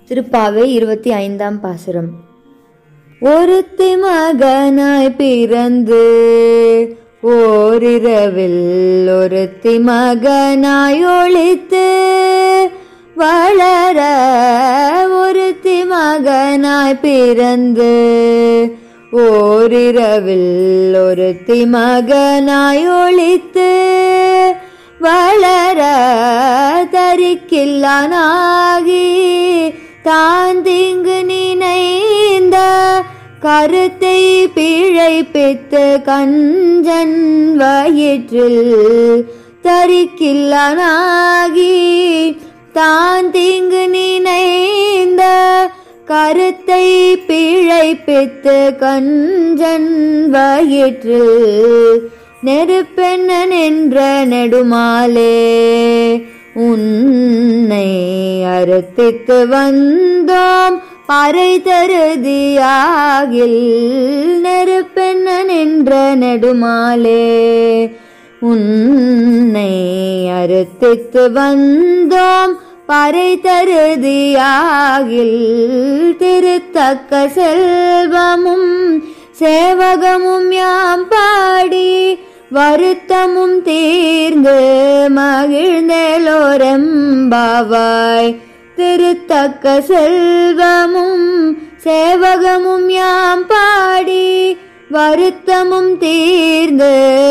திருப்பாவை இருபத்தி ஐந்தாம் பாசுரம் ஒருத்தி மகனாய் பிறந்து ஓரிரவில் ஒருத்தி மகனாய் ஒளித்து வளர ஒருத்தி மகனாய் பிறந்து ஓரிரவில் ஒருத்தி மகனாய் ஒளித்து வளர தரிக்கில்லானாகி தான் திங்கு நினைந்த கருத்தை பிழைப்பித்து கஞ்சன் வயிற்றில் தரிக்கில்லானாகி தான் திங்கு நினைந்த கருத்தை பிழைப்பித்து கஞ்சன் வயிற்றில் நெருப்பெண்ணன் என்ற நெடுமாலே உன்னை அறுத்தித்து வந்தோம் பறை தருதியாகில் நெருப்பெண்ணன் என்ற நெடுமாலே உன்னை அறுத்தித்து வந்தோம் பறை தருதியாகில் திருத்தக்க செல்வமும் சேவகமும் யாம் பாடி வருத்தமும் தீர்ந்து மகிழ்ந்தேலோரெம்பாவாய் திருத்தக்க செல்வமும் சேவகமும் யாம் பாடி வருத்தமும் தீர்ந்து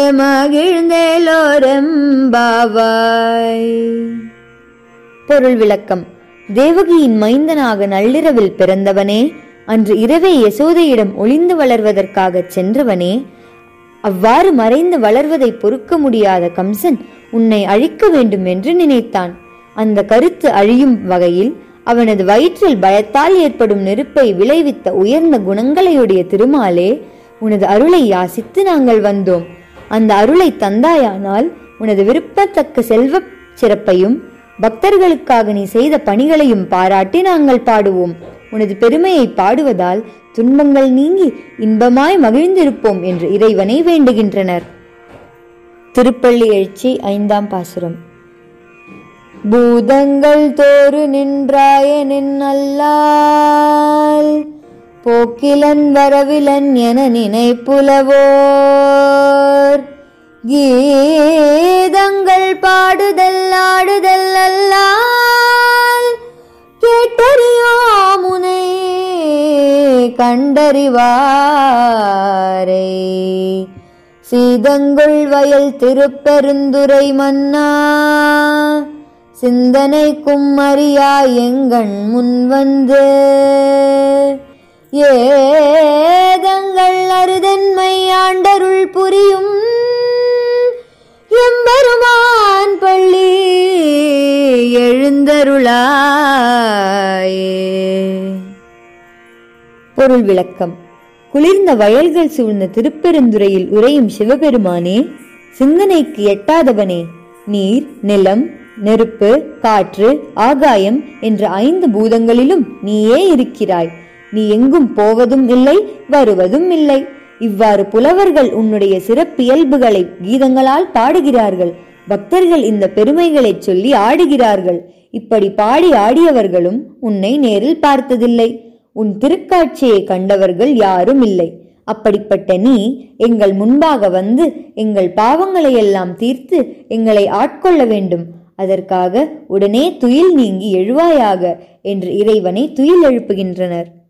மகிழ்ந்தேலோரெம்பாவாய் பொருள் விளக்கம் தேவகியின் மைந்தனாக நள்ளிரவில் பிறந்தவனே அன்று இரவே யசோதையிடம் ஒளிந்து வளர்வதற்காகச் சென்றவனே அவ்வாறு மறைந்து வளர்வதை பொறுக்க முடியாத கம்சன் உன்னை அழிக்க வேண்டும் என்று நினைத்தான் அந்த கருத்து அழியும் வகையில் அவனது வயிற்றில் பயத்தால் ஏற்படும் நெருப்பை விளைவித்த உயர்ந்த குணங்களையுடைய திருமாலே உனது அருளை யாசித்து நாங்கள் வந்தோம் அந்த அருளை தந்தாயானால் உனது விருப்பத்தக்க செல்வ சிறப்பையும் பக்தர்களுக்காக நீ செய்த பணிகளையும் பாராட்டி நாங்கள் பாடுவோம் உனது பெருமையை பாடுவதால் துன்பங்கள் நீங்கி இன்பமாய் மகிழ்ந்திருப்போம் என்று இறைவனை வேண்டுகின்றனர் திருப்பள்ளி எழுச்சி ஐந்தாம் பாசுரம் பூதங்கள் தோறு நின்றாய நின்னல்லால் போக்கிலன் வரவிலன் என நினைப்புலவோர் கீதங்கள் பாடுதல் ஆடுதல் அல்லால் கேட்டறியோமுனை கண்டறிவாரை சீதங்குள் வயல் திருப்பெருந்துரை மன்னா சிந்தனைக்கும் அறியா எங்கண் முன் வந்து ஏதங்கள் அருதன்மை ஆண்டருள் புரியும் எம்பெருமான் பள்ளி எழுந்தருளாயே பொருள் விளக்கம் குளிர்ந்த வயல்கள் சூழ்ந்த திருப்பெருந்துறையில் உறையும் சிவபெருமானே சிந்தனைக்கு எட்டாதவனே நீர் நிலம் நெருப்பு காற்று ஆகாயம் என்ற ஐந்து பூதங்களிலும் நீயே இருக்கிறாய் நீ எங்கும் போவதும் இல்லை வருவதும் இல்லை இவ்வாறு புலவர்கள் உன்னுடைய சிறப்பியல்புகளை கீதங்களால் பாடுகிறார்கள் பக்தர்கள் இந்த பெருமைகளைச் சொல்லி ஆடுகிறார்கள் இப்படி பாடி ஆடியவர்களும் உன்னை நேரில் பார்த்ததில்லை உன் திருக்காட்சியை கண்டவர்கள் யாரும் இல்லை அப்படிப்பட்ட நீ எங்கள் முன்பாக வந்து எங்கள் பாவங்களை எல்லாம் தீர்த்து எங்களை ஆட்கொள்ள வேண்டும் அதற்காக உடனே துயில் நீங்கி எழுவாயாக என்று இறைவனை துயில் எழுப்புகின்றனர்